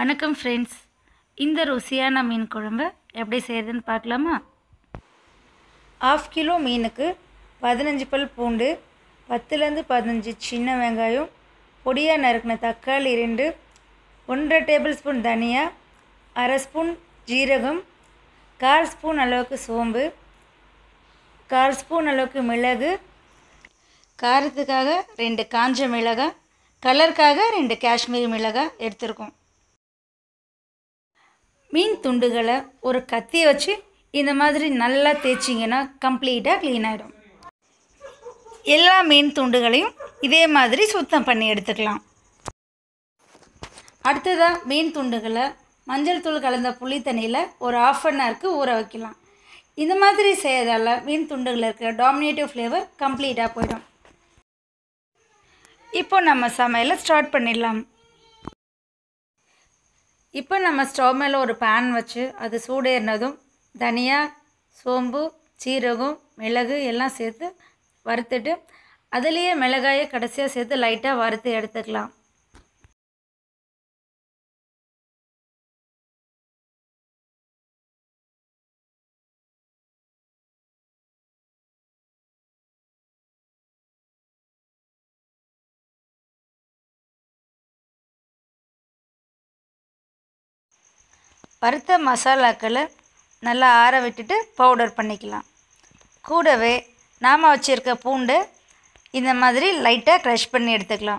வணக்கம் ஃப்ரெண்ட்ஸ் இந்த ருசியான மீன் குழம்பு எப்படி செய்கிறதுன்னு பார்க்கலாமா ஆஃப் கிலோ மீனுக்கு பதினஞ்சு பல் பூண்டு பத்துலேருந்து பதினஞ்சு சின்ன வெங்காயம் பொடியாக நறுக்கின தக்காளி ரெண்டு ஒன்றரை டேபிள் ஸ்பூன் தனியா அரை ஸ்பூன் ஜீரகம் கால் ஸ்பூன் அளவுக்கு சோம்பு கால் ஸ்பூன் அளவுக்கு மிளகு காரத்துக்காக ரெண்டு காஞ்ச மிளகாய் கலருக்காக ரெண்டு காஷ்மீரி மிளகாய் எடுத்திருக்கோம் மீன் துண்டுகளை ஒரு கத்தியை வச்சு இந்த மாதிரி நல்லா தேய்ச்சிங்கன்னா கம்ப்ளீட்டாக க்ளீன் ஆகிடும் எல்லா மீன் துண்டுகளையும் இதே மாதிரி சுத்தம் பண்ணி எடுத்துக்கலாம் அடுத்ததாக மீன் துண்டுகளை மஞ்சள் தூள் கலந்த புளி தண்ணியில் ஒரு ஆஃப் அன் ஹவருக்கு ஊற வைக்கலாம் இந்த மாதிரி செய்யறதால மீன் துண்டுகளில் இருக்கிற டாமினேட்டிவ் ஃப்ளேவர் கம்ப்ளீட்டாக போயிடும் இப்போ நம்ம சமையலை ஸ்டார்ட் பண்ணிடலாம் இப்போ நம்ம ஸ்டவ் மேலே ஒரு பேன் வச்சு அது சூடேறினதும் தனியா சோம்பு சீரகம் மிளகு எல்லாம் சேர்த்து வறுத்துட்டு அதுலேயே மிளகாயை கடைசியாக சேர்த்து லைட்டாக வறுத்து எடுத்துக்கலாம் வறுத்த மசாலாக்களை நல்லா ஆற விட்டுட்டு பவுடர் பண்ணிக்கலாம் கூடவே நாம் வச்சுருக்க பூண்டு இந்த மாதிரி லைட்டாக க்ரஷ் பண்ணி எடுத்துக்கலாம்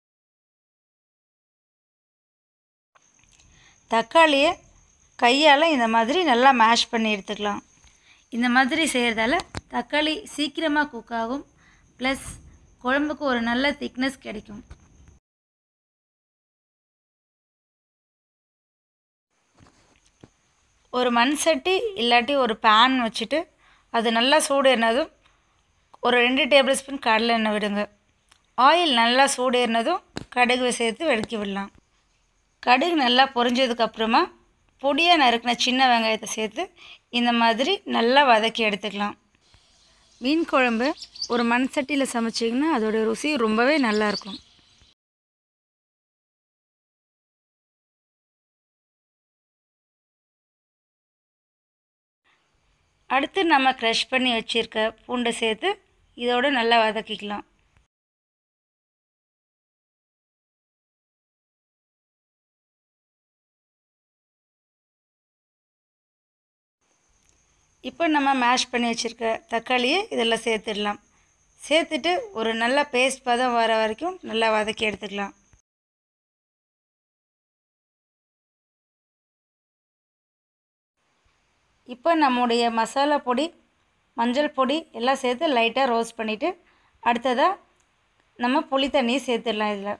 தக்காளியை கையால் இந்த மாதிரி நல்லா மேஷ் பண்ணி எடுத்துக்கலாம் இந்த மாதிரி செய்கிறதால தக்காளி சீக்கிரமாக குக் ஆகும் ப்ளஸ் குழம்புக்கு ஒரு நல்ல திக்னஸ் கிடைக்கும் ஒரு மண் சட்டி இல்லாட்டி ஒரு பேன் வச்சுட்டு அது நல்லா சூடேறினதும் ஒரு ரெண்டு டேபிள் ஸ்பூன் கடலை எண்ணெய் விடுங்க ஆயில் நல்லா சூடேறினதும் கடுகு சேர்த்து வெடிக்க விடலாம் கடுகு நல்லா பொரிஞ்சதுக்கப்புறமா பொடியாக நறுக்கின சின்ன வெங்காயத்தை சேர்த்து இந்த மாதிரி நல்லா வதக்கி எடுத்துக்கலாம் மீன் குழம்பு ஒரு மண் சட்டியில் சமைச்சிங்கன்னா அதோடய ருசி ரொம்பவே நல்லாயிருக்கும் அடுத்து நம்ம க்ரஷ் பண்ணி வச்சுருக்க பூண்டை சேர்த்து இதோடு நல்லா வதக்கிக்கலாம் இப்போ நம்ம மேஷ் பண்ணி வச்சுருக்க தக்காளியை இதெல்லாம் சேர்த்துடலாம் சேர்த்துட்டு ஒரு நல்ல பேஸ்ட் பதம் வர வரைக்கும் நல்லா வதக்கி எடுத்துக்கலாம் இப்போ நம்முடைய மசாலா பொடி மஞ்சள் பொடி எல்லாம் சேர்த்து லைட்டாக ரோஸ்ட் பண்ணிவிட்டு அடுத்ததாக நம்ம புளி தண்ணியை சேர்த்துடலாம் இதில்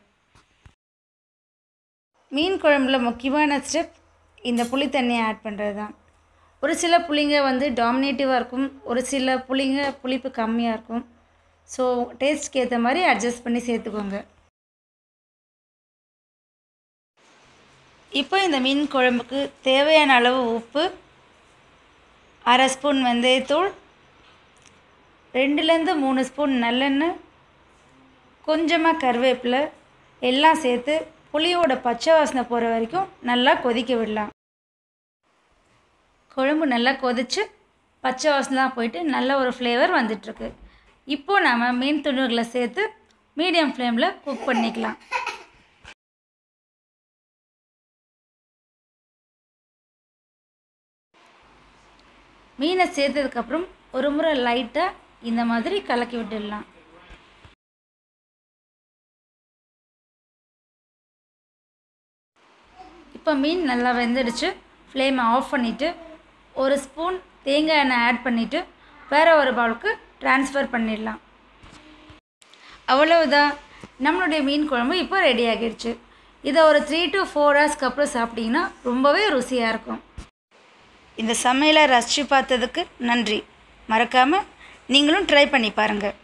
மீன் குழம்புல முக்கியமான ஸ்டெப் இந்த புளி தண்ணியை ஆட் பண்ணுறது தான் ஒரு சில புளிங்க வந்து டாமினேட்டிவாக இருக்கும் ஒரு சில புளிங்க புளிப்பு கம்மியாக இருக்கும் ஸோ டேஸ்ட்க்கு ஏற்ற மாதிரி அட்ஜஸ்ட் பண்ணி சேர்த்துக்கோங்க இப்போ இந்த மீன் குழம்புக்கு தேவையான அளவு உப்பு அரை ஸ்பூன் வெந்தயத்தூள் ரெண்டுலேருந்து மூணு ஸ்பூன் நல்லெண்ணெய் கொஞ்சமாக கருவேப்பிலை எல்லாம் சேர்த்து புளியோட பச்சை வாசனை போகிற வரைக்கும் நல்லா கொதிக்க விடலாம் குழம்பு நல்லா கொதித்து பச்சை வாசனைலாம் போயிட்டு நல்ல ஒரு ஃப்ளேவர் வந்துட்டுருக்கு இப்போது நம்ம மீன் துண்டுகளை சேர்த்து மீடியம் ஃப்ளேமில் குக் பண்ணிக்கலாம் மீனை சேர்த்ததுக்கப்புறம் ஒரு முறை லைட்டாக இந்த மாதிரி கலக்கி விட்டுடலாம் இப்போ மீன் நல்லா வெந்துடுச்சு ஃப்ளேமை ஆஃப் பண்ணிவிட்டு ஒரு ஸ்பூன் தேங்காய் எண்ணெய் ஆட் பண்ணிவிட்டு வேறு ஒரு பவுலுக்கு ட்ரான்ஸ்ஃபர் பண்ணிடலாம் அவ்வளவுதான் நம்மளுடைய மீன் குழம்பு இப்போ ரெடி ஆகிடுச்சு இதை ஒரு த்ரீ டு ஃபோர் ஹவர்ஸ்க்கு அப்புறம் சாப்பிட்டிங்கன்னா ரொம்பவே ருசியாக இருக்கும் இந்த சமையலை ரசித்து பார்த்ததுக்கு நன்றி மறக்காமல் நீங்களும் ட்ரை பண்ணி பாருங்கள்